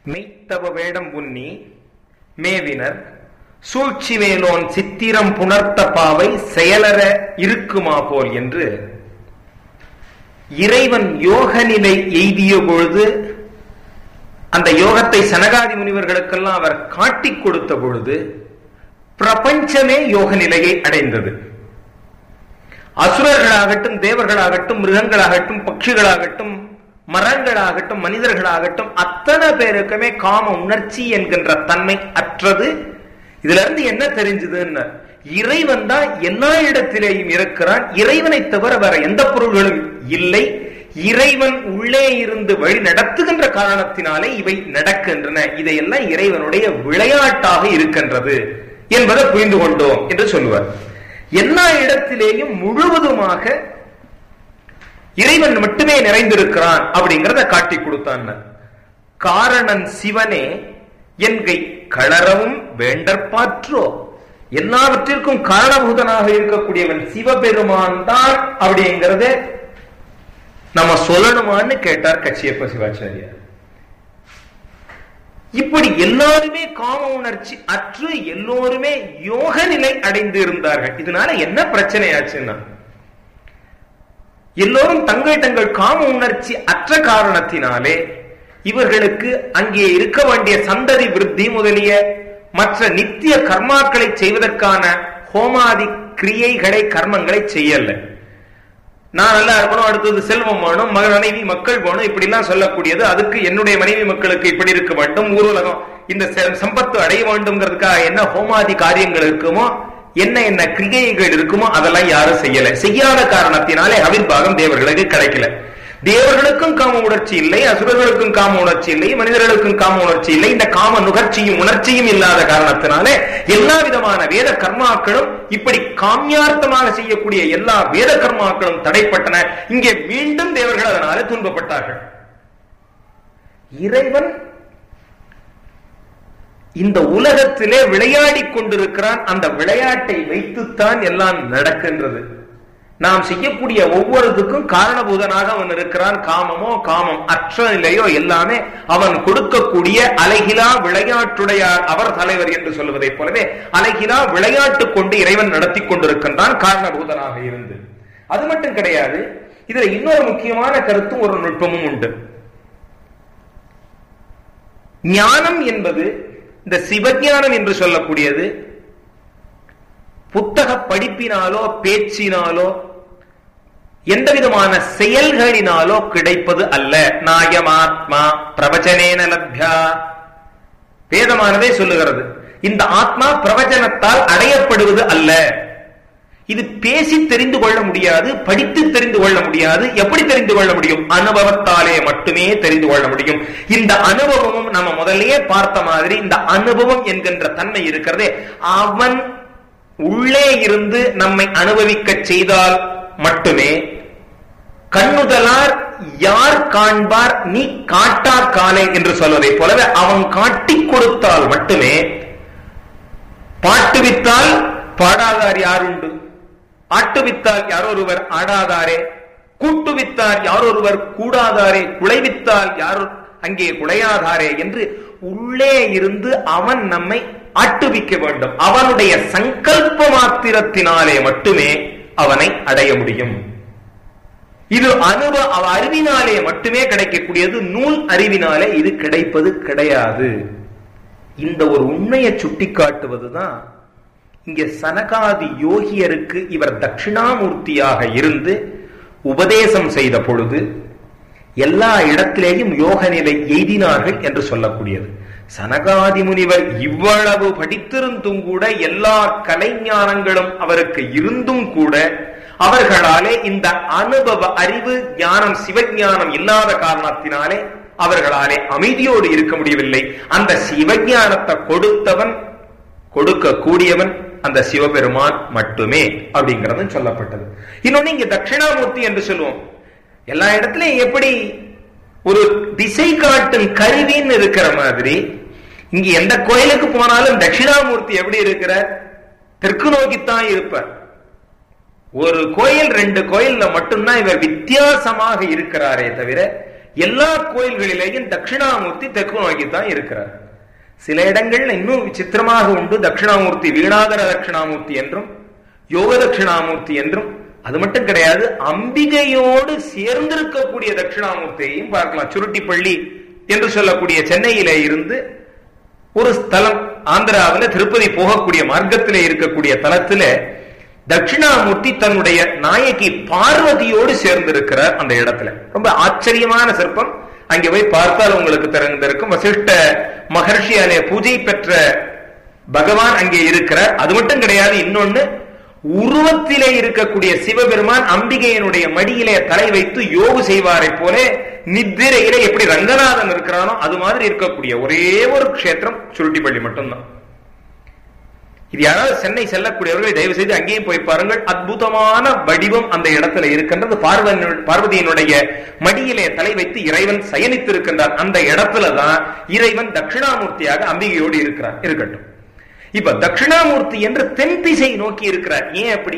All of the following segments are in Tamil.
மெய்த்தவ வேடம் உன்னி மேவினர் சூழ்ச்சி மேலோன் சித்திரம் புணர்த்த பாவை செயலற இருக்குமா போல் என்று இறைவன் யோக நிலை எய்திய பொழுது அந்த யோகத்தை சனகாதி முனிவர்களுக்கெல்லாம் அவர் காட்டிக் கொடுத்த பொழுது பிரபஞ்சமே யோக நிலையை அடைந்தது அசுரர்களாகட்டும் தேவர்களாகட்டும் மிருகங்களாகட்டும் பட்சிகளாகட்டும் மரங்களாகட்டும் மனிதர்களாகட்டும் அத்தனை பேருக்குமே காம உணர்ச்சி என்கின்ற தன்மை அற்றது இதுல இருந்து என்ன தெரிஞ்சதுன்னு இறைவன் தான் எல்லா இடத்திலேயும் இருக்கிறான் இறைவனை தவிர வேற எந்த பொருள்களும் இல்லை இறைவன் உள்ளே இருந்து வழி நடத்துகின்ற காரணத்தினாலே இவை நடக்கின்றன இதையெல்லாம் இறைவனுடைய விளையாட்டாக இருக்கின்றது என்பதை புரிந்து கொண்டோம் என்று சொல்லுவார் எல்லா இடத்திலேயும் முழுவதுமாக இறைவன் மட்டுமே நிறைந்திருக்கிறான் அப்படிங்கிறத காட்டி கொடுத்தான் காரணன் சிவனே என்கை களரவும் வேண்டற்பாற்றோ எல்லாவற்றிற்கும் காரணபூதனாக இருக்கக்கூடியவன் சிவபெருமான் தான் அப்படிங்கிறத நம்ம சொல்லணுமான்னு கேட்டார் கச்சியப்ப சிவாச்சாரியார் இப்படி எல்லாருமே காம உணர்ச்சி அற்று எல்லோருமே யோக நிலை அடைந்து இருந்தார்கள் இதனால என்ன பிரச்சனை ஆச்சுன்னா எல்லோரும் தங்கள் தங்கள் காம உணர்ச்சி அற்ற காரணத்தினாலே இவர்களுக்கு அங்கே இருக்க வேண்டிய சந்ததி விருத்தி முதலிய மற்ற நித்திய கர்மாக்களை செய்வதற்கான ஹோமாதி கிரியைகளை கர்மங்களை செய்யல நான் நல்லா இருக்கணும் அடுத்தது செல்வம் வேணும் மனைவி மக்கள் வேணும் இப்படி எல்லாம் சொல்லக்கூடியது அதுக்கு என்னுடைய மனைவி மக்களுக்கு இப்படி இருக்க வேண்டும் ஊர்வலகம் இந்த சம்பத்து அடைய வேண்டும்ங்கிறதுக்காக என்ன ஹோமாதி காரியங்கள் இருக்குமோ என்ன என்ன கிரியைகள் இருக்குமோ அதெல்லாம் யாரும் செய்யல செய்யாத காரணத்தினாலே அவிர்வாகம் தேவர்களுக்கு கிடைக்கல தேவர்களுக்கும் காம உணர்ச்சி இல்லை அசுரர்களுக்கும் காம உணர்ச்சி இல்லை மனிதர்களுக்கும் காம உணர்ச்சி இல்லை இந்த காம நுகர்ச்சியும் உணர்ச்சியும் இல்லாத காரணத்தினாலே எல்லா விதமான வேத கர்மாக்களும் இப்படி காமியார்த்தமாக செய்யக்கூடிய எல்லா வேத கர்மாக்களும் தடைப்பட்டன இங்கே மீண்டும் தேவர்கள் அதனால துன்பப்பட்டார்கள் இறைவன் இந்த உலகத்திலே விளையாடி கொண்டிருக்கிறான் அந்த விளையாட்டை வைத்துத்தான் எல்லாம் நடக்கின்றது நாம் செய்யக்கூடிய ஒவ்வொருத்துக்கும் காரணபூதனாக அவன் இருக்கிறான் காமமோ காமம் அற்ற நிலையோ எல்லாமே அவன் கொடுக்கக்கூடிய அலைகிலா விளையாட்டுடையார் அவர் தலைவர் என்று சொல்வதைப் போலவே அலைகிலா விளையாட்டு கொண்டு இறைவன் நடத்தி கொண்டிருக்கின்றான் காரணபூதனாக இருந்து அது மட்டும் கிடையாது இதுல இன்னொரு முக்கியமான கருத்தும் ஒரு நுட்பமும் உண்டு ஞானம் என்பது இந்த சிவஞானம் என்று சொல்லக்கூடியது புத்தக படிப்பினாலோ பேச்சினாலோ எந்த விதமான செயல்களினாலோ கிடைப்பது அல்ல நாயமாத்மா பிரவச்சனேன லப்யா வேதமானதே சொல்லுகிறது இந்த ஆத்மா பிரவச்சனத்தால் அடையப்படுவது அல்ல இது பேசி தெரிந்து கொள்ள முடியாது படித்து தெரிந்து கொள்ள முடியாது எப்படி தெரிந்து கொள்ள முடியும் அனுபவத்தாலே மட்டுமே தெரிந்து கொள்ள முடியும் இந்த அனுபவமும் நம்ம முதல்லயே பார்த்த மாதிரி இந்த அனுபவம் என்கின்ற தன்மை இருக்கிறதே அவன் உள்ளே இருந்து நம்மை அனுபவிக்க செய்தால் மட்டுமே கண்ணுதலார் யார் காண்பார் நீ காட்டா காலே என்று சொல்வதை போலவே அவன் காட்டிக் கொடுத்தால் மட்டுமே பாட்டுவித்தால் பாடாதார் யார் உண்டு ஆட்டுவித்தால் யாரொருவர் ஆடாதாரே கூட்டுவித்தார் யாரொருவர் கூடாதாரே குலைவித்தால் யார் அங்கே குலையாதாரே என்று உள்ளே இருந்து அவன் நம்மை ஆட்டுவிக்க வேண்டும் அவனுடைய சங்கல்ப மாத்திரத்தினாலே மட்டுமே அவனை அடைய முடியும் இது அனுபவ அறிவினாலே மட்டுமே கிடைக்கக்கூடியது நூல் அறிவினாலே இது கிடைப்பது கிடையாது இந்த ஒரு உண்மையை சுட்டிக்காட்டுவதுதான் இங்க சனகாதி யோகியருக்கு இவர் தட்சிணாமூர்த்தியாக இருந்து உபதேசம் செய்த பொழுது எல்லா இடத்திலேயும் யோக நிலை எய்தினார்கள் என்று சொல்லக்கூடியது சனகாதி முனிவர் இவ்வளவு படித்திருந்தும் கூட எல்லா கலைஞானங்களும் அவருக்கு இருந்தும் கூட அவர்களாலே இந்த அனுபவ அறிவு ஞானம் சிவஞானம் இல்லாத காரணத்தினாலே அவர்களாலே அமைதியோடு இருக்க முடியவில்லை அந்த சிவஞானத்தை கொடுத்தவன் கொடுக்க கூடியவன் அந்த சிவபெருமான் மட்டுமே அப்படிங்கிறது சொல்லப்பட்டது இன்னொன்னு இங்க தட்சிணாமூர்த்தி என்று சொல்லுவோம் எல்லா இடத்துலயும் எப்படி ஒரு திசை காட்டும் கருவின்னு இருக்கிற மாதிரி இங்க எந்த கோயிலுக்கு போனாலும் தட்சிணாமூர்த்தி எப்படி இருக்கிற தெற்கு நோக்கித்தான் இருப்பார் ஒரு கோயில் ரெண்டு கோயில்ல மட்டும்தான் இவர் வித்தியாசமாக இருக்கிறாரே தவிர எல்லா கோயில்களிலேயும் தட்சிணாமூர்த்தி தெற்கு நோக்கி தான் இருக்கிறார் சில இடங்கள்ல இன்னும் விசித்திரமாக உண்டு தட்சிணாமூர்த்தி வீணாதர தட்சிணாமூர்த்தி என்றும் யோக தட்சிணாமூர்த்தி என்றும் அது மட்டும் கிடையாது அம்பிகையோடு சேர்ந்திருக்கக்கூடிய தட்சிணாமூர்த்தியையும் பார்க்கலாம் சுருட்டிப்பள்ளி என்று சொல்லக்கூடிய சென்னையிலே இருந்து ஒரு ஸ்தலம் ஆந்திராவில் திருப்பதி போகக்கூடிய மார்க்கத்திலே இருக்கக்கூடிய தலத்துல தட்சிணாமூர்த்தி தன்னுடைய நாயகி பார்வதியோடு சேர்ந்திருக்கிறார் அந்த இடத்துல ரொம்ப ஆச்சரியமான சிற்பம் அங்கே போய் பார்த்தால் உங்களுக்கு தெரிந்திருக்கும் வசிஷ்ட மகர்ஷியாலே பூஜை பெற்ற பகவான் அங்கே இருக்கிறார் அது மட்டும் கிடையாது இன்னொன்னு உருவத்திலே இருக்கக்கூடிய சிவபெருமான் அம்பிகையினுடைய மடியிலே தலை வைத்து யோகு செய்வாரை போல நித்திரையிலே எப்படி ரங்கநாதன் இருக்கிறானோ அது மாதிரி இருக்கக்கூடிய ஒரே ஒரு க்ஷேத்திரம் சுருட்டிப்பள்ளி மட்டும்தான் இது யாராவது சென்னை செல்லக்கூடியவர்கள் தயவு செய்து அங்கேயும் போய் பாருங்கள் அற்புதமான வடிவம் அந்த இடத்துல இருக்கின்றது பார்வதி பார்வதியினுடைய மடியிலே தலை வைத்து இறைவன் சயனித்து இருக்கின்றார் அந்த இடத்துல தான் இறைவன் தட்சிணாமூர்த்தியாக அம்பிகையோடு இருக்கிறார் இருக்கட்டும் இப்ப தட்சிணாமூர்த்தி என்று தென் திசை நோக்கி இருக்கிறார் ஏன் அப்படி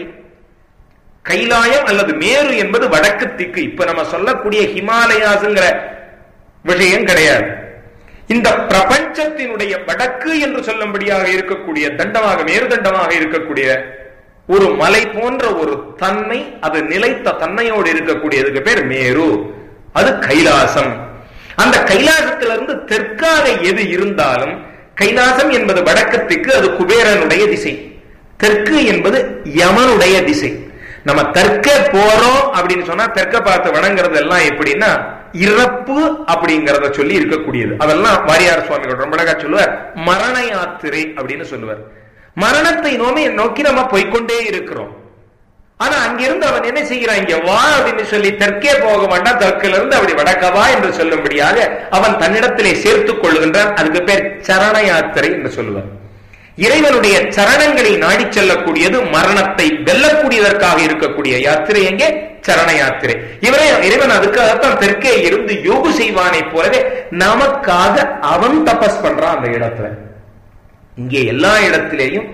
கைலாயம் அல்லது மேரு என்பது வடக்கு திக்கு இப்ப நம்ம சொல்லக்கூடிய ஹிமாலயாசுங்கிற விஷயம் கிடையாது இந்த பிரபஞ்சத்தினுடைய வடக்கு என்று சொல்லும்படியாக இருக்கக்கூடிய தண்டமாக மேருதண்டமாக இருக்கக்கூடிய ஒரு மலை போன்ற ஒரு தன்மை அது நிலைத்த தன்மையோடு இருக்கக்கூடியதுக்கு பேர் மேரு அது கைலாசம் அந்த கைலாசத்திலிருந்து தெற்காக எது இருந்தாலும் கைலாசம் என்பது வடக்கத்துக்கு அது குபேரனுடைய திசை தெற்கு என்பது யமனுடைய திசை நம்ம தெற்க போறோம் அப்படின்னு சொன்னா தெற்க பார்த்து வணங்குறது எல்லாம் எப்படின்னா இறப்பு அப்படிங்கறத சொல்லி இருக்கக்கூடியது அதெல்லாம் வாரியார் சுவாமிகள் ரொம்ப அழகா சொல்லுவார் மரண யாத்திரை அப்படின்னு சொல்லுவார் மரணத்தை நோமி நோக்கி நம்ம போய்கொண்டே இருக்கிறோம் ஆனா அங்கிருந்து அவன் என்ன செய்கிறான் இங்க வா அப்படின்னு சொல்லி தெற்கே போக வேண்டாம் தெற்கில இருந்து அப்படி வடக்கவா என்று சொல்லும்படியாக அவன் தன்னிடத்திலே சேர்த்துக் கொள்ளுகின்றான் அதுக்கு பேர் சரண யாத்திரை என்று சொல்லுவார் இறைவனுடைய சரணங்களை நாடி செல்லக்கூடியது மரணத்தை வெல்லக்கூடியதற்காக இருக்கக்கூடிய யாத்திரை எங்கே சரண யாத்திரை இவரை இறைவன் அதுக்காகத்தான் தெற்கே இருந்து யோகு செய்வானை போலவே நமக்காக அவன் தபஸ் பண்றான் அந்த இடத்துல இங்கே எல்லா இடத்திலேயும்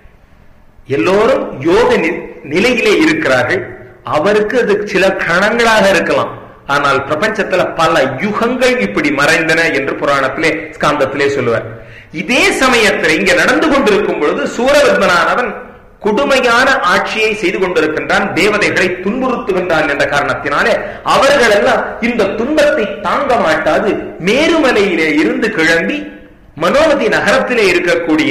எல்லோரும் யோக நிலையிலே இருக்கிறார்கள் அவருக்கு அது சில கணங்களாக இருக்கலாம் ஆனால் பிரபஞ்சத்துல பல யுகங்கள் இப்படி மறைந்தன என்று புராணத்திலே ஸ்காந்தத்திலே சொல்லுவார் இதே சமயத்தில் இங்க நடந்து கொண்டிருக்கும் பொழுது சூரவர்மனானவன் கொடுமையான ஆட்சியை செய்து கொண்டிருக்கின்றான் தேவதைகளை துன்புறுத்துகின்றான் என்ற காரணத்தினாலே அவர்கள் எல்லாம் இந்த துன்பத்தை தாங்க மாட்டாது மேருமலையிலே இருந்து கிளம்பி மனோமதி நகரத்திலே இருக்கக்கூடிய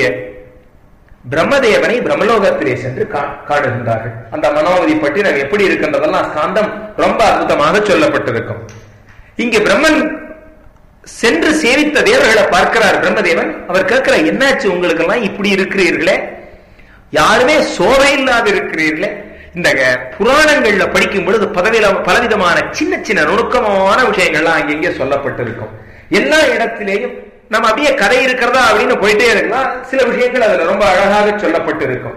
பிரம்மதேவனை பிரம்மலோகத்திலே சென்று காணுகின்றார்கள் அந்த மனோமதி பட்டினம் எப்படி இருக்கின்றதெல்லாம் ஸ்காந்தம் ரொம்ப அற்புதமாக சொல்லப்பட்டிருக்கும் இங்கே பிரம்மன் சென்று சேவித்த தேவர்களை பார்க்கிறார் பிரம்மதேவன் அவர் கேட்கிற என்னாச்சு உங்களுக்கு எல்லாம் இப்படி இருக்கிறீர்களே யாருமே சோவை இல்லாத இருக்கிறீர்களே இந்த புராணங்கள்ல படிக்கும் பொழுது பதவியில பலவிதமான சின்ன சின்ன நுணுக்கமான விஷயங்கள்லாம் அங்கெங்கே சொல்லப்பட்டிருக்கும் எல்லா இடத்திலேயும் நம்ம அப்படியே கதை இருக்கிறதா அப்படின்னு போயிட்டே இருக்கலாம் சில விஷயங்கள் அதுல ரொம்ப அழகாக சொல்லப்பட்டிருக்கும்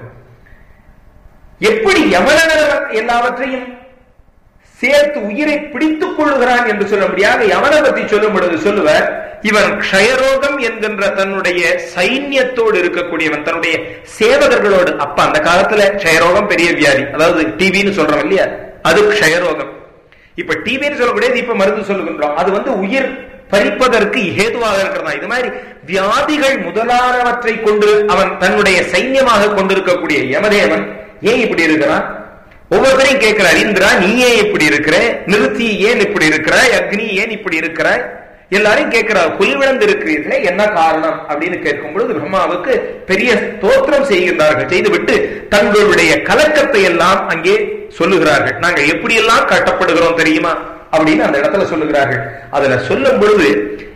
எப்படி யமனவர் எல்லாவற்றையும் சேர்த்து உயிரை பிடித்துக் கொள்ளுகிறான் என்று சொல்லும்படியாக யவனை பற்றி சொல்லும் பொழுது சொல்லுவர் இவன் க்ஷயரோகம் என்கின்ற தன்னுடைய சைன்யத்தோடு இருக்கக்கூடியவன் தன்னுடைய சேவகர்களோடு அப்ப அந்த காலத்துல க்ஷயரோகம் பெரிய வியாதி அதாவது டிவின்னு சொல்றோம் இல்லையா அது க்ஷயரோகம் இப்ப டிவின்னு சொல்லக்கூடியது இப்ப மருந்து சொல்லுகின்றோம் அது வந்து உயிர் பறிப்பதற்கு ஏதுவாக இருக்கிறதா இது மாதிரி வியாதிகள் முதலானவற்றை கொண்டு அவன் தன்னுடைய சைன்யமாக கொண்டிருக்கக்கூடிய யமதேவன் ஏன் இப்படி இருக்கிறான் ஒவ்வொருத்தரையும் கேட்கிறார் இந்திரா நீ ஏன் இப்படி இருக்கிற நிறுத்தி ஏன் இப்படி இருக்கிறாய் அக்னி ஏன் இப்படி இருக்கிறாய் எல்லாரையும் கேட்கிறார் புல்விழந்து இருக்கிறீர்களே என்ன காரணம் அப்படின்னு கேட்கும் பொழுது பிரம்மாவுக்கு பெரிய தோற்றம் செய்கின்றார்கள் செய்துவிட்டு தங்களுடைய கலக்கத்தை எல்லாம் அங்கே சொல்லுகிறார்கள் நாங்க எப்படி எல்லாம் கட்டப்படுகிறோம் தெரியுமா அப்படின்னு அந்த இடத்துல சொல்லுகிறார்கள் அதுல சொல்லும் பொழுது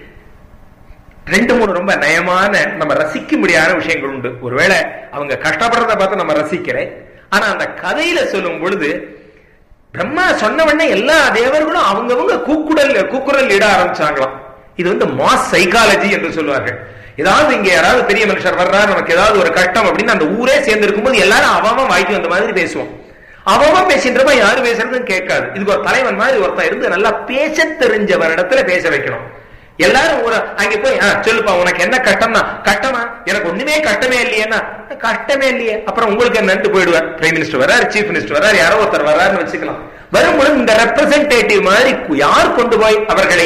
ரெண்டு மூணு ரொம்ப நயமான நம்ம ரசிக்க முடியாத விஷயங்கள் உண்டு ஒருவேளை அவங்க கஷ்டப்படுறத பார்த்து நம்ம ரசிக்கிறேன் ஆனா அந்த கதையில சொல்லும் பொழுது பிரம்மா சொன்ன உடனே எல்லா தேவர்களும் அவங்கவுங்க கூக்குடல் கூக்குரல் இட ஆரம்பிச்சாங்களாம் இது வந்து மாஸ் சைக்காலஜி என்று சொல்லுவார்கள் ஏதாவது இங்க யாராவது பெரிய மனுஷர் வர்றாரு நமக்கு ஏதாவது ஒரு கட்டம் அப்படின்னு அந்த ஊரே சேர்ந்து இருக்கும்போது எல்லாரும் அவன் வாய்க்கு வந்த மாதிரி பேசுவோம் அவன் பேசின்றப்ப யாரு பேசுறதுன்னு கேட்காது இதுக்கு ஒரு தலைவன் மாதிரி ஒருத்தன் இருந்து நல்லா பேச தெரிஞ்சவரிடத்துல பேச வைக்கணும் எல்லாரும் ஒரு அங்க போய் சொல்லுப்பா உனக்கு என்ன கட்டம்னா கட்டமா எனக்கு ஒண்ணுமே கட்டமே இல்லையேன்னா கட்டமே இல்லையே அப்புறம் உங்களுக்கு என்னன்ட்டு போயிடுவார் பிரைம் மினிஸ்டர் வராரு சீஃப் மினிஸ்டர் வராரு யாரோ ஒருத்தர் வராருன்னு வச்சுக்கலாம் வரும்பொழுது இந்த ரெப்ரசன்டேட்டிவ் மாதிரி யார் கொண்டு போய் அவர்களை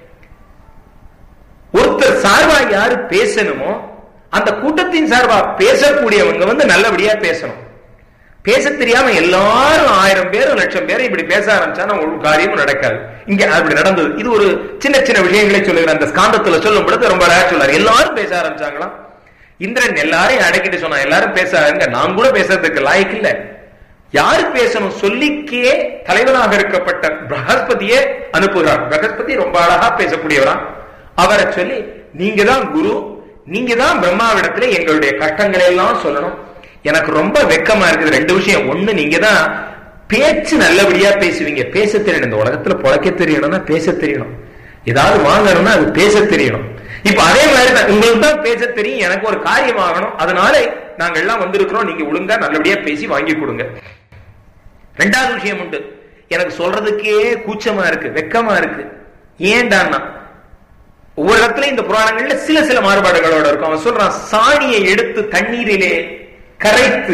ஒருத்தர் சார்பா யாரு பேசணுமோ அந்த கூட்டத்தின் சார்பா பேசக்கூடியவங்க வந்து நல்லபடியா பேசணும் பேச தெரியாம எல்லாரும் ஆயிரம் பேர் லட்சம் பேர் இப்படி பேச ஆரம்பிச்சா ஒரு காரியமும் நடக்காது இங்க அப்படி நடந்தது இது ஒரு சின்ன சின்ன விஷயங்களை சொல்லுகிற அந்த ஸ்காந்தத்துல சொல்லும் பொழுது ரொம்ப அழகா சொல்லாரு எல்லாரும் பேச ஆரம்பிச்சாங்களாம் இந்திரன் எல்லாரையும் அடக்கிட்டு சொன்னா எல்லாரும் பேசாருங்க நான் கூட பேசுறதுக்கு லாய்க்கு இல்ல யாரு பேசணும் சொல்லிக்கே தலைவனாக இருக்கப்பட்ட பிரகஸ்பதியே அனுப்புகிறார் பிரகஸ்பதி ரொம்ப அழகா பேசக்கூடியவரா அவரை சொல்லி நீங்க தான் குரு நீங்க தான் பிரம்மாவிடத்துல எங்களுடைய கஷ்டங்களை எல்லாம் சொல்லணும் எனக்கு ரொம்ப வெக்கமா இருக்குது ரெண்டு விஷயம் ஒண்ணு நீங்க தான் பேச்சு நல்லபடியா பேசுவீங்க பேச தெரியணும் இந்த உலகத்துல பொழைக்க தெரியணும்னா பேச தெரியணும் ஏதாவது வாங்கணும்னா அது பேச தெரியணும் இப்ப அதே மாதிரி தான் உங்களுக்கு தான் பேச தெரியும் எனக்கு ஒரு காரியம் ஆகணும் அதனால நாங்க எல்லாம் வந்திருக்கிறோம் நீங்க ஒழுங்கா நல்லபடியா பேசி வாங்கி கொடுங்க ரெண்டாவது விஷயம் உண்டு எனக்கு சொல்றதுக்கே கூச்சமா இருக்கு வெக்கமா இருக்கு ஏன்டான்னா ஒவ்வொரு இடத்துல இந்த புராணங்கள்ல சில சில மாறுபாடுகளோட இருக்கும் அவன் சொல்றான் சாணியை எடுத்து தண்ணீரிலே கரைத்து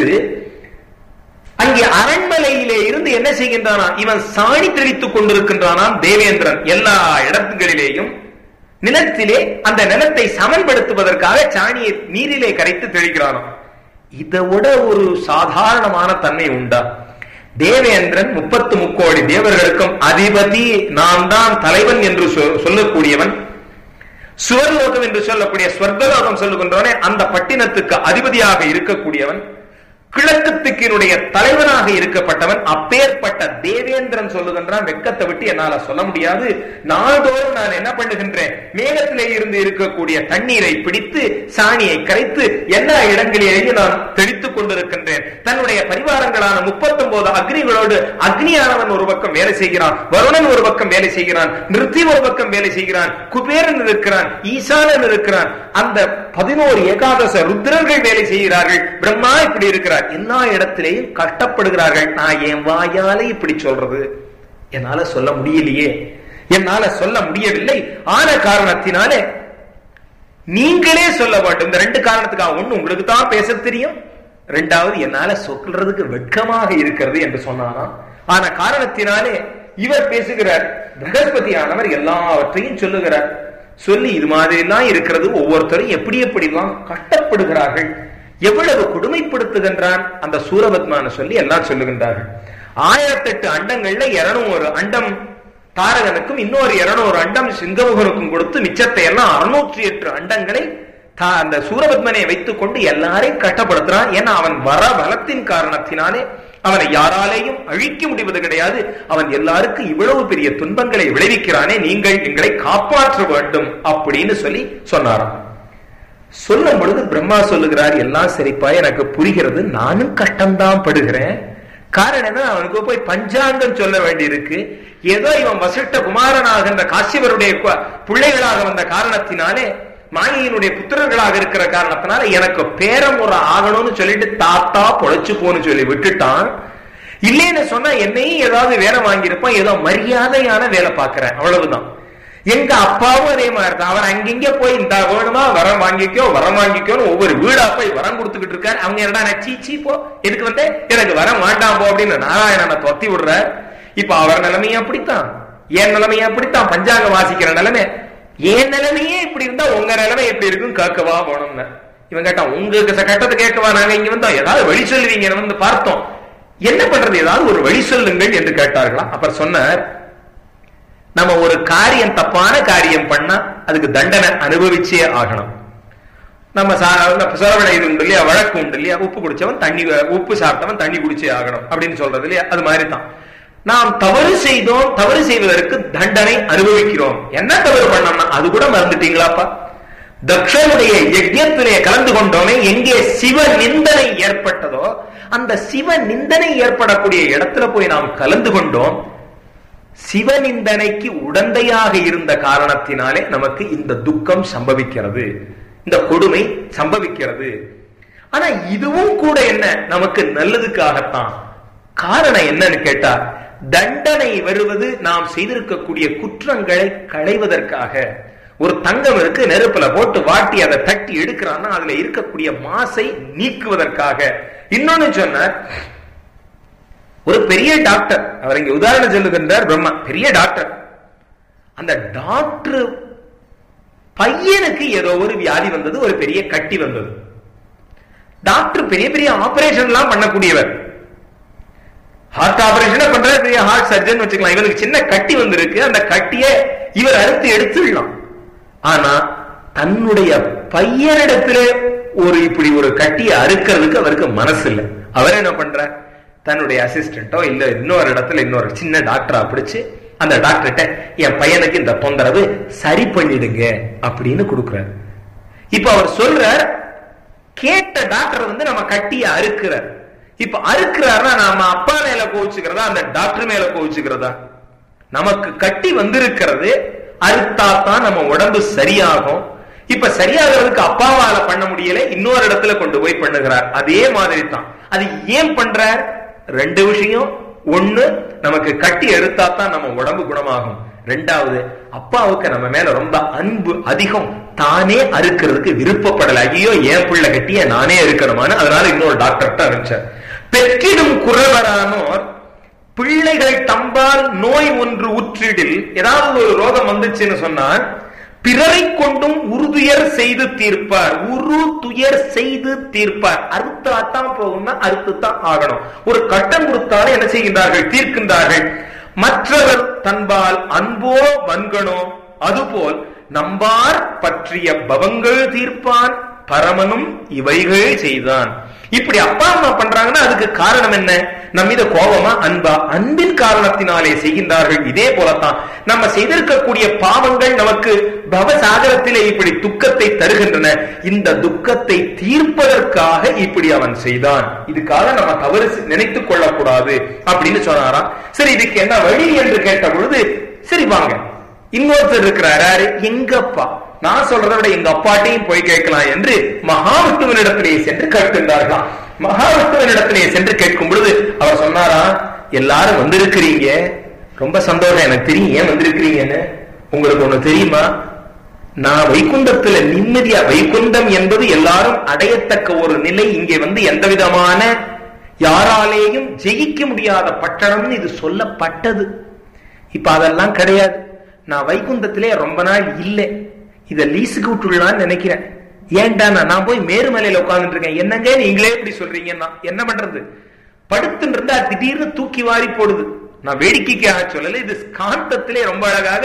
அங்கே அரண்மனையிலே இருந்து என்ன செய்கின்றானா இவன் சாணி தெளித்துக் கொண்டிருக்கின்றானாம் தேவேந்திரன் எல்லா இடத்துகளிலேயும் நிலத்திலே அந்த நிலத்தை சமன்படுத்துவதற்காக சாணியை நீரிலே கரைத்து தெளிக்கிறானாம் இதை விட ஒரு சாதாரணமான தன்மை உண்டா தேவேந்திரன் முப்பத்து முக்கோடி தேவர்களுக்கும் அதிபதி நான் தான் தலைவன் என்று சொல்லக்கூடியவன் சுவர்லோகம் என்று சொல்லக்கூடிய ஸ்வர்கலோகம் சொல்லுகின்றவனே அந்த பட்டினத்துக்கு அதிபதியாக இருக்கக்கூடியவன் கிழக்கு திக்கினுடைய தலைவனாக இருக்கப்பட்டவன் அப்பேற்பட்ட தேவேந்திரன் சொல்லுகின்றான் வெக்கத்தை விட்டு என்னால சொல்ல முடியாது நாள்தோறும் நான் என்ன பண்ணுகின்றேன் மேகத்திலே இருந்து இருக்கக்கூடிய தண்ணீரை பிடித்து சாணியை கரைத்து எல்லா இடங்களிலேயும் நான் தெளித்துக் கொண்டிருக்கின்றேன் தன்னுடைய பரிவாரங்களான முப்பத்தி ஒன்பது அக்னிகளோடு அக்னியானவன் ஒரு பக்கம் வேலை செய்கிறான் வருணன் ஒரு பக்கம் வேலை செய்கிறான் நிறுத்தி ஒரு பக்கம் வேலை செய்கிறான் குபேரன் இருக்கிறான் ஈசானன் இருக்கிறான் அந்த பதினோரு ஏகாதச ருத்ரர்கள் வேலை செய்கிறார்கள் பிரம்மா இப்படி இருக்கிறார் எல்லா இடத்திலேயும் கஷ்டப்படுகிறார்கள் நான் என் வாயால இப்படி சொல்றது என்னால சொல்ல முடியலையே என்னால சொல்ல முடியவில்லை ஆன காரணத்தினாலே நீங்களே சொல்ல வேண்டும் இந்த ரெண்டு காரணத்துக்காக ஒண்ணு உங்களுக்கு தான் பேச தெரியும் ரெண்டாவது என்னால சொல்றதுக்கு வெட்கமாக இருக்கிறது என்று சொன்னானா ஆன காரணத்தினாலே இவர் பேசுகிறார் பிரகஸ்பதியானவர் எல்லாவற்றையும் சொல்லுகிறார் சொல்லி இது மாதிரி எல்லாம் இருக்கிறது ஒவ்வொருத்தரும் எப்படி எப்படி எல்லாம் கஷ்டப்படுகிறார்கள் எவ்வளவு கொடுமைப்படுத்துகின்றான் அந்த சூரபத்மான சொல்லி எல்லாம் சொல்லுகின்றார்கள் ஆயிரத்தி எட்டு அண்டங்கள்ல இருநூறு அண்டம் தாரகனுக்கும் இன்னொரு இருநூறு அண்டம் சிங்கமுகனுக்கும் கொடுத்து மிச்சத்தை எல்லாம் அறுநூற்றி எட்டு அண்டங்களை அந்த சூரபத்மனை வைத்துக் கொண்டு எல்லாரையும் கஷ்டப்படுத்துறான் ஏன்னா அவன் வர பலத்தின் காரணத்தினாலே அவனை யாராலேயும் அழிக்க முடிவது கிடையாது அவன் எல்லாருக்கும் இவ்வளவு பெரிய துன்பங்களை விளைவிக்கிறானே நீங்கள் எங்களை காப்பாற்ற வேண்டும் அப்படின்னு சொல்லி சொன்னாராம் சொல்லும் பொழுது பிரம்மா சொல்லுகிறார் எல்லாம் சரிப்பா எனக்கு புரிகிறது நானும் கஷ்டம்தான் படுகிறேன் காரணம் என்ன அவனுக்கு போய் பஞ்சாங்கம் சொல்ல வேண்டியிருக்கு ஏதோ இவன் வசிஷ்ட குமாரனாக இந்த காசியவருடைய பிள்ளைகளாக வந்த காரணத்தினாலே மாயினுடைய புத்திரர்களாக இருக்கிற காரணத்தினால எனக்கு பேரமுறை ஆகணும்னு சொல்லிட்டு தாத்தா பொழைச்சு போன்னு சொல்லி விட்டுட்டான் இல்லைன்னு சொன்னா என்னையும் ஏதாவது வேலை வாங்கியிருப்பான் ஏதோ மரியாதையான வேலை பார்க்கிறேன் அவ்வளவுதான் எங்க அப்பாவும் அதே மாதிரி தான் அவர் அங்கிங்க போய் இந்த வேணுமா வரம் வாங்கிக்கோ வரம் வாங்கிக்கோன்னு ஒவ்வொரு வீடா போய் வரம் கொடுத்துக்கிட்டு இருக்காரு அவங்க என்னடா சீச்சி போ எதுக்கு வந்து எனக்கு வரம் வேண்டாம் போ அப்படின்னு நாராயணனை தொத்தி விடுற இப்ப அவர் நிலைமையும் அப்படித்தான் என் நிலைமையும் அப்படித்தான் பஞ்சாங்க வாசிக்கிற நிலைமை என் நிலைமையே இப்படி இருந்தா உங்க நிலைமை எப்படி இருக்கும் கேட்கவா போனோம்னு இவன் கேட்டான் உங்களுக்கு கட்டத்தை கேட்கவா நாங்க இங்க வந்தோம் ஏதாவது வழி சொல்லுவீங்க வந்து பார்த்தோம் என்ன பண்றது ஏதாவது ஒரு வழி சொல்லுங்கள் என்று கேட்டார்களாம் அப்புறம் சொன்னார் நம்ம ஒரு காரியம் தப்பான காரியம் பண்ணா அதுக்கு தண்டனை அனுபவிச்சே ஆகணும் நம்ம சொரவடை இது உண்டு இல்லையா வழக்கு உண்டு இல்லையா உப்பு குடிச்சவன் தண்ணி உப்பு சாப்பிட்டவன் தண்ணி குடிச்சே ஆகணும் அப்படின்னு சொல்றது இல்லையா அது மாதிரி தான் நாம் தவறு செய்தோம் தவறு செய்வதற்கு தண்டனை அனுபவிக்கிறோம் என்ன தவறு பண்ணோம்னா அது கூட மறந்துட்டீங்களாப்பா தக்ஷனுடைய யஜ்யத்திலே கலந்து கொண்டோமே எங்கே சிவ நிந்தனை ஏற்பட்டதோ அந்த சிவ நிந்தனை ஏற்படக்கூடிய இடத்துல போய் நாம் கலந்து கொண்டோம் சிவநிந்தனைக்கு உடந்தையாக இருந்த காரணத்தினாலே நமக்கு இந்த துக்கம் சம்பவிக்கிறது இந்த கொடுமை சம்பவிக்கிறது ஆனா இதுவும் கூட என்ன நமக்கு நல்லதுக்காகத்தான் காரணம் என்னன்னு கேட்டா தண்டனை வருவது நாம் செய்திருக்கக்கூடிய குற்றங்களை களைவதற்காக ஒரு தங்கம் இருக்கு நெருப்புல போட்டு வாட்டி அதை தட்டி எடுக்கிறான்னா அதுல இருக்கக்கூடிய மாசை நீக்குவதற்காக இன்னொன்னு சொன்னார் ஒரு பெரிய டாக்டர் அவர் இங்க உதாரணம் சொல்லுகின்றார் பிரம்மா பெரிய டாக்டர் அந்த டாக்டர் பையனுக்கு ஏதோ ஒரு வியாதி வந்தது ஒரு பெரிய கட்டி வந்தது டாக்டர் பெரிய பெரிய ஆபரேஷன் எல்லாம் பண்ணக்கூடியவர் ஹார்ட் ஆபரேஷன் பண்ற பெரிய ஹார்ட் சர்ஜன் வச்சுக்கலாம் இவருக்கு சின்ன கட்டி வந்திருக்கு அந்த கட்டியை இவர் அறுத்து எடுத்துடலாம் ஆனா தன்னுடைய பையனிடத்துல ஒரு இப்படி ஒரு கட்டியை அறுக்கிறதுக்கு அவருக்கு மனசு இல்லை அவர் என்ன பண்றார் தன்னுடைய அசிஸ்டன்ட்டோ இல்ல இன்னொரு இடத்துல இன்னொரு சின்ன டாக்டரா பிடிச்சு அந்த டாக்டர்கிட்ட என் பையனுக்கு இந்த தொந்தரவு சரி பண்ணிடுங்க அப்படின்னு கொடுக்கிறார் இப்ப அவர் சொல்றார் கேட்ட டாக்டர் வந்து நம்ம கட்டிய அறுக்கிறார் இப்ப அறுக்கிறாருன்னா நாம அப்பா மேல கோவிச்சுக்கிறதா அந்த டாக்டர் மேல கோவிச்சுக்கிறதா நமக்கு கட்டி வந்திருக்கிறது அறுத்தா தான் நம்ம உடம்பு சரியாகும் இப்ப சரியாகிறதுக்கு அப்பாவால பண்ண முடியல இன்னொரு இடத்துல கொண்டு போய் பண்ணுகிறார் அதே மாதிரி தான் அது ஏன் பண்றார் ரெண்டு விஷயம் ஒண்ணு நமக்கு கட்டி எடுத்தா தான் நம்ம உடம்பு குணமாகும் ரெண்டாவது அப்பாவுக்கு நம்ம மேல ரொம்ப அன்பு அதிகம் தானே அறுக்கிறதுக்கு விருப்பப்படல ஐயோ என் பிள்ளை கட்டிய நானே இருக்கணுமான்னு அதனால இன்னொரு டாக்டர்கிட்ட அனுப்பிச்சார் பெற்றிடும் குறவரானோர் பிள்ளைகள் தம்பால் நோய் ஒன்று உற்றிடில் ஏதாவது ஒரு ரோகம் வந்துச்சுன்னு சொன்னால் பிறரை கொண்டும் உறுதுயர் செய்து தீர்ப்பார் உரு துயர் செய்து தீர்ப்பார் அறுத்தாத்தான் போகும்னா அறுத்துத்தான் ஆகணும் ஒரு கட்டம் கொடுத்தாலும் என்ன செய்கின்றார்கள் தீர்க்கின்றார்கள் மற்றவர் தன்பால் அன்போ வன்கனோ அதுபோல் நம்பார் பற்றிய பவங்கள் தீர்ப்பான் பரமனும் இவைகள் செய்தான் இப்படி அப்பா அம்மா பண்றாங்கன்னா அதுக்கு காரணம் என்ன நம்ம மீது கோபமா அன்பா அன்பின் காரணத்தினாலே செய்கின்றார்கள் இதே போலத்தான் நம்ம செய்திருக்கக்கூடிய பாவங்கள் நமக்கு பவசாகரத்திலே இப்படி துக்கத்தை தருகின்றன இந்த துக்கத்தை தீர்ப்பதற்காக இப்படி அவன் செய்தான் இதுக்காக நம்ம தவறு நினைத்துக் கொள்ளக்கூடாது அப்படின்னு சொன்னாராம் சரி இதுக்கு என்ன வழி என்று கேட்ட பொழுது சரி வாங்க இன்னொருத்தர் இருக்கிறாரு எங்கப்பா நான் சொல்றதை விட எங்க அப்பாட்டையும் போய் கேட்கலாம் என்று மகாவிஷ்ணுவனிடத்திலே சென்று கேட்கின்றார்களாம் மகாவிஷ்ணுவனிடத்திலே சென்று கேட்கும் பொழுது அவர் சொன்னாரா எல்லாரும் வந்திருக்கிறீங்க ரொம்ப சந்தோஷம் எனக்கு தெரியும் ஏன் வந்திருக்கிறீங்கன்னு உங்களுக்கு ஒண்ணு தெரியுமா நான் வைகுண்டத்துல நிம்மதியா வைகுண்டம் என்பது எல்லாரும் அடையத்தக்க ஒரு நிலை இங்கே வந்து எந்த விதமான யாராலேயும் ஜெயிக்க முடியாத பட்டணம்னு இது சொல்லப்பட்டது இப்ப அதெல்லாம் கிடையாது நான் வைகுந்தத்திலே ரொம்ப நாள் இல்லை இத லீஸுக்கு விட்டுடலாம்னு நினைக்கிறேன் ஏன்டா நான் போய் மேருமலையில உட்கார்ந்துட்டு இருக்கேன் என்னங்க நீங்களே இப்படி சொல்றீங்கன்னா என்ன பண்றது படுத்துட்டு இருந்தா திடீர்னு தூக்கி வாரி போடுது நான் வேடிக்கைக்காக சொல்லல இது காந்தத்திலே ரொம்ப அழகாக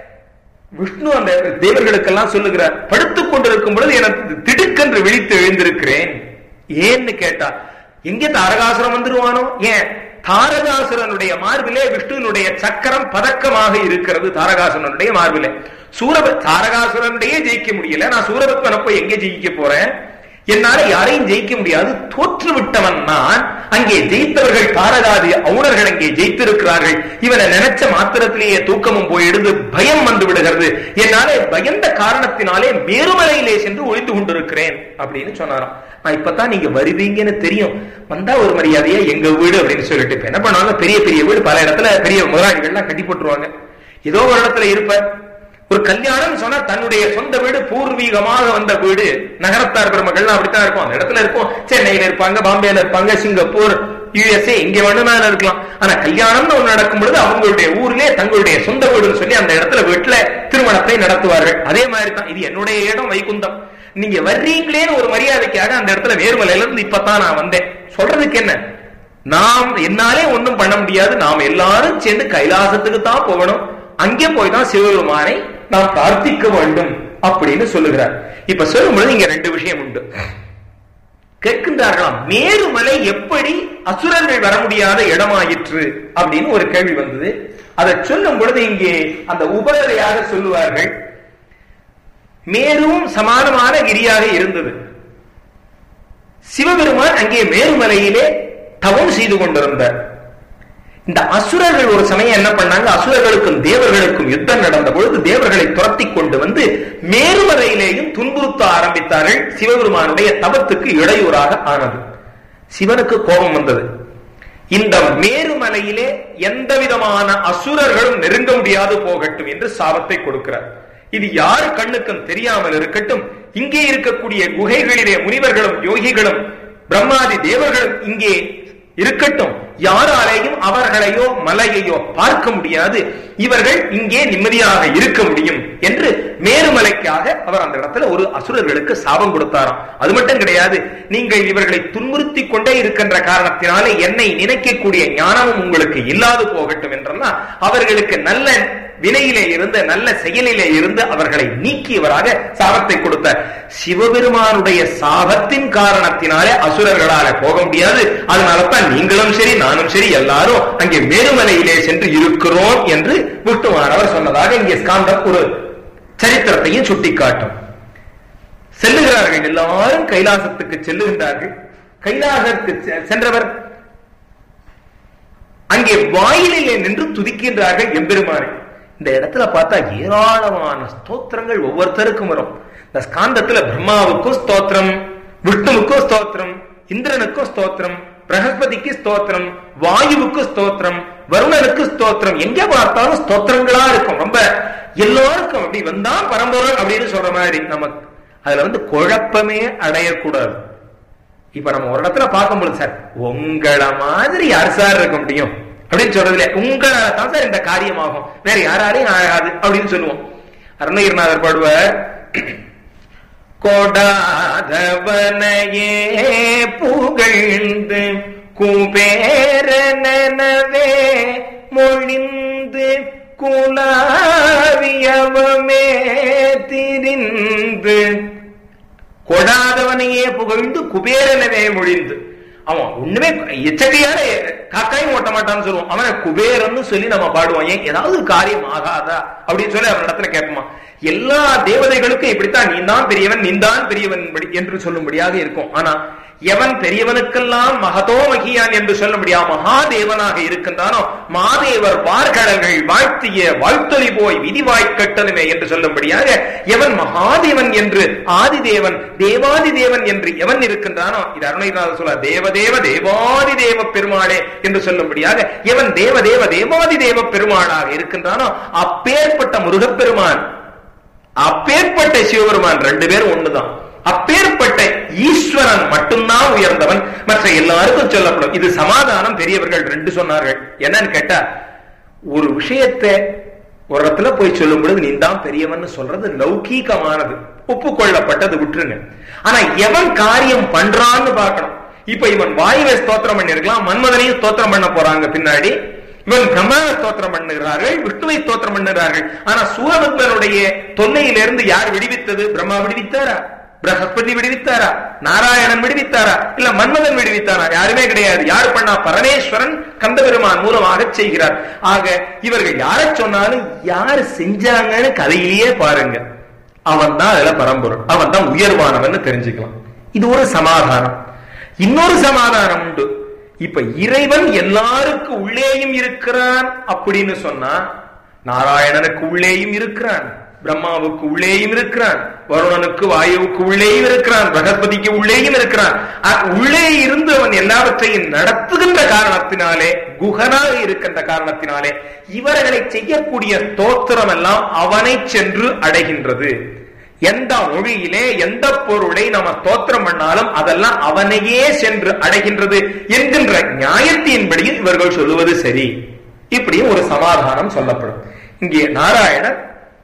விஷ்ணு அந்த தேவர்களுக்கெல்லாம் சொல்லுகிறார் படுத்துக் கொண்டிருக்கும் பொழுது எனக்கு திடுக்கென்று விழித்து எழுந்திருக்கிறேன் ஏன்னு கேட்டா எங்கே தாரகாசுரம் வந்துருவானோ ஏன் தாரகாசுரனுடைய மார்பிலே விஷ்ணுனுடைய சக்கரம் பதக்கமாக இருக்கிறது தாரகாசுரனுடைய மார்பிலே சூரப தாரகாசுரனுடைய ஜெயிக்க முடியல நான் சூரபத்மனை போய் எங்கே ஜெயிக்க போறேன் என்னால யாரையும் ஜெயிக்க முடியாது தோற்று விட்டவன் நான் அங்கே ஜெயித்தவர்கள் தாரகாதி அவுணர்கள் அங்கே ஜெயித்திருக்கிறார்கள் இவனை நினைச்ச மாத்திரத்திலேயே தூக்கமும் போயிடுது பயம் வந்து விடுகிறது என்னாலே பயந்த காரணத்தினாலே மேருமலையிலே சென்று ஒழித்து கொண்டிருக்கிறேன் அப்படின்னு சொன்னாராம் நான் இப்பதான் நீங்க வருவீங்கன்னு தெரியும் வந்தா ஒரு மரியாதையா எங்க வீடு அப்படின்னு சொல்லிட்டு இப்ப என்ன பண்ணுவாங்க பெரிய பெரிய வீடு பல இடத்துல பெரிய முதலாளிகள்லாம் கட்டி போட்டுருவாங்க ஏதோ ஒரு இடத்துல இருப்ப ஒரு கல்யாணம் சொன்னா தன்னுடைய சொந்த வீடு பூர்வீகமாக வந்த வீடு நகரத்தார் பெருமக்கள் அப்படித்தான் இருக்கும் அந்த இடத்துல இருக்கும் சென்னையில இருப்பாங்க பாம்பேல இருப்பாங்க சிங்கப்பூர் யுஎஸ்ஏ இங்க வேணும்னாலும் இருக்கலாம் ஆனா கல்யாணம்னு ஒண்ணு நடக்கும் பொழுது அவங்களுடைய ஊர்லயே தங்களுடைய சொந்த வீடுன்னு சொல்லி அந்த இடத்துல வீட்டுல திருமணத்தை நடத்துவார்கள் அதே மாதிரி தான் இது என்னுடைய இடம் வைகுந்தம் நீங்க வர்றீங்களேன்னு ஒரு மரியாதைக்காக அந்த இடத்துல வேர்மலையில இருந்து இப்பதான் நான் வந்தேன் சொல்றதுக்கு என்ன நாம் என்னாலே ஒண்ணும் பண்ண முடியாது நாம் எல்லாரும் சேர்ந்து கைலாசத்துக்கு தான் போகணும் அங்கே போய் தான் சிவபெருமானை நாம் பிரார்த்திக்க வேண்டும் அப்படின்னு சொல்லுகிறார் இப்ப சொல்லும் பொழுது இங்க ரெண்டு விஷயம் உண்டு கேட்கின்றார்களாம் மேருமலை எப்படி அசுரர்கள் வர முடியாத இடமாயிற்று அப்படின்னு ஒரு கேள்வி வந்தது அதை சொல்லும் பொழுது இங்கே அந்த உபகதையாக சொல்லுவார்கள் மேரும் சமானமான கிரியாக இருந்தது சிவபெருமான் அங்கே மேருமலையிலே தவம் செய்து கொண்டிருந்தார் இந்த அசுரர்கள் ஒரு சமயம் என்ன பண்ணாங்க அசுரர்களுக்கும் தேவர்களுக்கும் யுத்தம் நடந்த பொழுது தேவர்களை துரத்தி கொண்டு வந்து மேருமலையிலேயும் துன்புறுத்த ஆரம்பித்தார்கள் சிவபெருமானுடைய தவத்துக்கு இடையூறாக ஆனது சிவனுக்கு கோபம் வந்தது இந்த மேருமலையிலே எந்த விதமான அசுரர்களும் நெருங்க முடியாது போகட்டும் என்று சாபத்தை கொடுக்கிறார் இது யாரு கண்ணுக்கும் தெரியாமல் இருக்கட்டும் இங்கே இருக்கக்கூடிய குகைகளிலே முனிவர்களும் யோகிகளும் பிரம்மாதி தேவர்களும் இங்கே இருக்கட்டும் யாராலேயும் அவர்களையோ மலையையோ பார்க்க முடியாது இவர்கள் இங்கே நிம்மதியாக இருக்க முடியும் என்று மேருமலைக்காக அவர் அந்த இடத்துல ஒரு அசுரர்களுக்கு சாபம் கொடுத்தாராம் அது மட்டும் கிடையாது நீங்கள் இவர்களை துன்புறுத்தி கொண்டே இருக்கின்ற காரணத்தினாலே என்னை நினைக்கக்கூடிய ஞானமும் உங்களுக்கு இல்லாது போகட்டும் என்றெல்லாம் அவர்களுக்கு நல்ல வினையிலே இருந்து நல்ல செயலிலே இருந்து அவர்களை நீக்கியவராக சாபத்தை கொடுத்த சிவபெருமானுடைய சாபத்தின் காரணத்தினாலே அசுரர்களால போக முடியாது அதனால தான் நீங்களும் சரி நானும் சரி எல்லாரும் அங்கே மேருமலையிலே சென்று இருக்கிறோம் என்று விட்டுமானவர் சொன்னதாக இங்கே ஸ்காந்தம் ஒரு சரித்திரத்தையும் சுட்டிக்காட்டும் செல்லுகிறார்கள் எல்லாரும் கைலாசத்துக்கு செல்லுகின்றார்கள் கைலாசத்துக்கு சென்றவர் அங்கே வாயிலிலே நின்று துதிக்கின்றார்கள் எம்பெருமானை இந்த இடத்துல பார்த்தா ஏராளமான ஸ்தோத்திரங்கள் ஒவ்வொருத்தருக்கும் வரும் இந்த ஸ்காந்தத்துல பிரம்மாவுக்கும் ஸ்தோத்திரம் விஷ்ணுவுக்கும் ஸ்தோத்திரம் இந்திரனுக்கும் ஸ்தோத்திரம் பிரகஸ்பதிக்கு ஸ்தோத்திரம் வாயுவுக்கு ஸ்தோத்திரம் வருணனுக்கு ஸ்தோத்திரம் எங்க பார்த்தாலும் ஸ்தோத்திரங்களா இருக்கும் ரொம்ப எல்லோருக்கும் அப்படி வந்தா பரம்பொருள் அப்படின்னு சொல்ற மாதிரி நமக்கு அதுல வந்து குழப்பமே அடையக்கூடாது இப்ப நம்ம ஒரு இடத்துல பார்க்கும்போது சார் உங்களை மாதிரி யார் சார் இருக்க முடியும் அப்படின்னு சொல்றதுல உங்களால தான் சார் இந்த காரியமாகும் வேற யாராலையும் ஆகாது அப்படின்னு சொல்லுவோம் அருணகிரிநாதர் பாடுவார் கொடாதவனையே புகழ்ந்து குபேரனவே மொழிந்து குலாவியவமே திரிந்து கொடாதவனையே புகழ்ந்து குபேரனவே மொழிந்து அவன் ஒண்ணுமே எச்சகையான காக்காயும் ஓட்ட மாட்டான்னு சொல்லுவோம் அவனை குபேரன்னு சொல்லி நம்ம பாடுவோம் ஏன் ஏதாவது காரியம் ஆகாதா அப்படின்னு சொல்லி அவன் இடத்துல கேட்போமா எல்லா தேவதைகளுக்கும் இப்படித்தான் நீ தான் பெரியவன் நீ தான் பெரியவன் என்று சொல்லும்படியாக இருக்கும் ஆனா எவன் பெரியவனுக்கெல்லாம் மகதோ மகியான் என்று சொல்ல முடியாது மகாதேவனாக இருக்கின்றானோ மாதேவர் வார்கடல்கள் வாழ்த்திய வாழ்த்தொலி போய் விதிவாய் கட்டணுமே என்று சொல்லும்படியாக எவன் மகாதேவன் என்று ஆதிதேவன் தேவாதி தேவன் என்று எவன் இருக்கின்றானோ இது அருணைநாத சொல்ல தேவதேவ தேவாதி தேவ பெருமாளே என்று சொல்லும்படியாக எவன் தேவதேவ தேவாதி தேவ பெருமாளாக இருக்கின்றானோ அப்பேற்பட்ட முருகப்பெருமான் அப்பேற்பட்ட சிவபெருமான் ரெண்டு பேரும் ஒண்ணுதான் அப்பேற்பட்ட ஈஸ்வரன் மட்டும்தான் உயர்ந்தவன் மற்ற எல்லாருக்கும் சொல்லப்படும் இது சமாதானம் பெரியவர்கள் ரெண்டு சொன்னார்கள் என்னன்னு கேட்டா ஒரு விஷயத்தை ஒரு இடத்துல போய் சொல்லும் பொழுது நீ தான் பெரியவன் சொல்றது லௌகீகமானது ஒப்புக்கொள்ளப்பட்டது விட்டுருங்க ஆனா எவன் காரியம் பண்றான்னு பார்க்கணும் இப்ப இவன் வாயுவை ஸ்தோத்திரம் பண்ணிருக்கலாம் மன்மதனையும் ஸ்தோத்திரம் பண்ண போறாங்க பின்னாடி இவன் பிரம்மாவை ஸ்தோத்திரம் பண்ணுகிறார்கள் விஷ்ணுவை ஸ்தோத்திரம் பண்ணுகிறார்கள் ஆனா சூரபத்மனுடைய தொல்லையிலிருந்து யார் விடுவித்தது பிரம்மா விடுவித்தாரா பிரகஸ்பதி விடுவித்தாரா நாராயணன் விடுவித்தாரா இல்ல மன்மதன் விடுவித்தாரா யாருமே கிடையாது யார் பண்ணா பரமேஸ்வரன் கந்தபெருமான் மூலமாக செய்கிறார் ஆக இவர்கள் யார சொன்னாலும் யார் செஞ்சாங்கன்னு கதையிலேயே பாருங்க அவன் தான் அதுல பரம்பொருள் அவன் தான் உயர்வானவன் தெரிஞ்சுக்கலாம் இது ஒரு சமாதானம் இன்னொரு சமாதானம் உண்டு இப்ப இறைவன் எல்லாருக்கும் உள்ளேயும் இருக்கிறான் அப்படின்னு சொன்னா நாராயணனுக்கு உள்ளேயும் இருக்கிறான் பிரம்மாவுக்கு உள்ளேயும் இருக்கிறான் வருணனுக்கு வாயுவுக்கு உள்ளேயும் இருக்கிறான் பிரகஸ்பதிக்கு உள்ளேயும் இருக்கிறான் உள்ளே இருந்து அவன் எல்லாவற்றையும் நடத்துகின்ற காரணத்தினாலே குகனாக இருக்கின்ற காரணத்தினாலே இவர்களை செய்யக்கூடிய தோத்திரம் எல்லாம் அவனை சென்று அடைகின்றது எந்த மொழியிலே எந்த பொருளை நம்ம ஸ்தோத்திரம் பண்ணாலும் அதெல்லாம் அவனையே சென்று அடைகின்றது என்கின்ற நியாயத்தின்படியும் இவர்கள் சொல்லுவது சரி இப்படியும் ஒரு சமாதானம் சொல்லப்படும் இங்கே நாராயணர்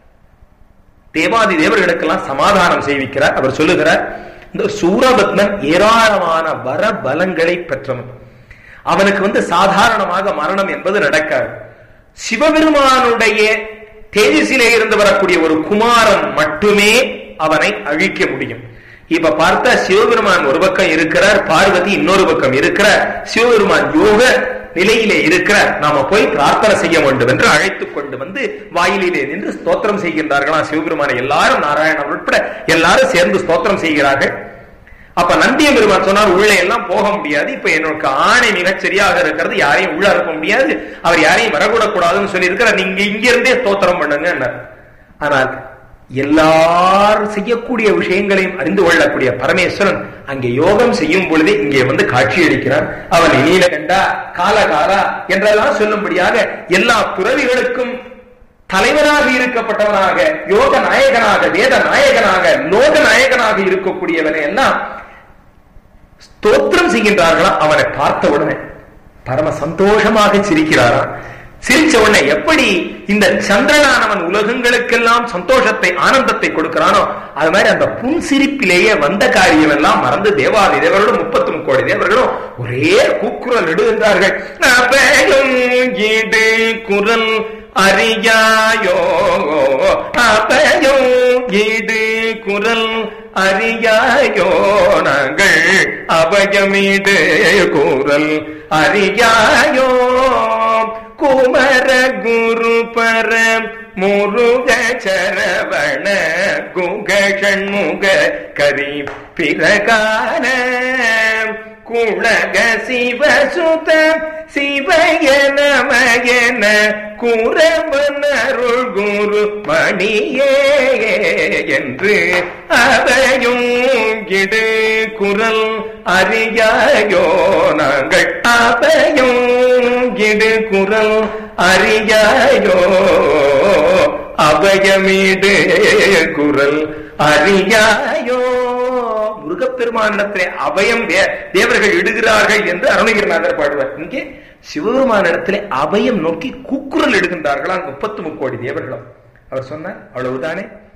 தேவாதி தேவர்களுக்கெல்லாம் சமாதானம் செய்விக்கிறார் அவர் சொல்லுகிறார் இந்த சூரபத்மன் ஏராளமான வர பலங்களை பெற்றவன் அவனுக்கு வந்து சாதாரணமாக மரணம் என்பது நடக்காது சிவபெருமானுடைய தேஜஸிலே இருந்து வரக்கூடிய ஒரு குமாரன் மட்டுமே அவனை அழிக்க முடியும் இப்ப பார்த்தா சிவபெருமான் ஒரு பக்கம் இருக்கிறார் பார்வதி இன்னொரு பக்கம் இருக்கிறார் சிவபெருமான் யோக நிலையிலே இருக்கிறார் நாம போய் பிரார்த்தனை செய்ய வேண்டும் என்று அழைத்துக் கொண்டு வந்து வாயிலிலே நின்று ஸ்தோத்திரம் செய்கின்றார்களா சிவபெருமானை எல்லாரும் நாராயணன் உட்பட எல்லாரும் சேர்ந்து ஸ்தோத்திரம் செய்கிறார்கள் அப்ப நந்திய பெருமான் சொன்னார் உள்ள எல்லாம் போக முடியாது இப்ப என்னோட ஆணை மிகச் சரியாக இருக்கிறது யாரையும் உள்ள இருக்க முடியாது அவர் யாரையும் வரக்கூடக்கூடாதுன்னு சொல்லி இருக்கிறார் நீங்க இங்க இருந்தே ஸ்தோத்திரம் பண்ணுங்க ஆனால் எல்லாரும் செய்யக்கூடிய விஷயங்களையும் அறிந்து கொள்ளக்கூடிய பரமேஸ்வரன் அங்கே யோகம் செய்யும் பொழுதே இங்கே வந்து காட்சி அளிக்கிறார் அவன் இனியில கண்டா காலகாலா என்றெல்லாம் சொல்லும்படியாக எல்லா துறவிகளுக்கும் தலைவராக இருக்கப்பட்டவனாக யோக நாயகனாக வேத நாயகனாக லோக நாயகனாக இருக்கக்கூடியவனை எல்லாம் ஸ்தோத்திரம் செய்கின்றார்களா அவனை பார்த்த உடனே பரம சந்தோஷமாக சிரிக்கிறாராம் சிரிச்ச உடனே எப்படி இந்த சந்திரனானவன் உலகங்களுக்கெல்லாம் சந்தோஷத்தை ஆனந்தத்தை கொடுக்கிறானோ அது மாதிரி அந்த புன்சிரிப்பிலேயே வந்த காரியம் எல்லாம் மறந்து தேவாதி தேவர்களும் முப்பத்தி முக்கோடி தேவர்களும் ஒரே கூக்குரல் இடுகின்றார்கள் அபயம் இடு குரல் அறியாயோ அபயம் இடு குரல் அறியாயோ நாங்கள் அபயமிடு குரல் அறியாயோ குமர குரு பர முருக சரவண குக ஷண்முக கரி பிரகான குணக சிவசுத சிவய நமயன குரவன் அருள் குரு மணியே என்று அவையும் இடு குரல் அறியாயோ நாங்கள் அவையும் இடு குரல் அறியாயோ அபயமீடு குரல் அறியாயோ முருகப்பெருமானிடத்திலே அபயம் தே- தேவர்கள் இடுகிறார்கள் என்று அருணகிரிநாதர் பாடுவார் இங்கே சிவபெருமானிடத்திலே அபயம் நோக்கி கூக்குரல் இடுகின்றார்களாம் முப்பத்து முக்கோடி தேவர்களும் அவர் சொன்னார் அவ்வளவுதானே